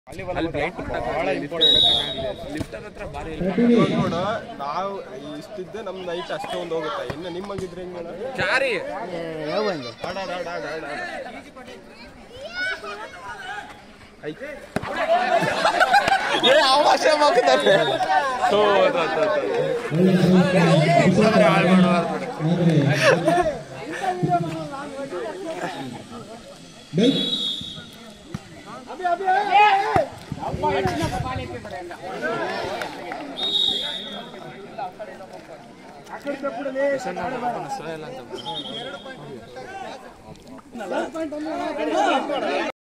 lifter ಹತ್ರ ಭಾರಿ ಇವಾಗ ನೋಡು ನಾವು ಇಷ್ಟಿದ್ದೆ ನಮ್ ನೈಟ್ ಅಷ್ಟೇ ಒಂದು ಹೋಗುತ್ತೆ ಇನ್ನು ನಿಮ್ಮಂಗಿದ್ರೆ ಹೆಂಗ್ ಮೇಡಮ್ ಜಾರಿ ಆಡ ಆಡ ಆಡ ಆಡ ಆಡ ಆಡ ಐ ಸೋಯಲ್ ಅಂತ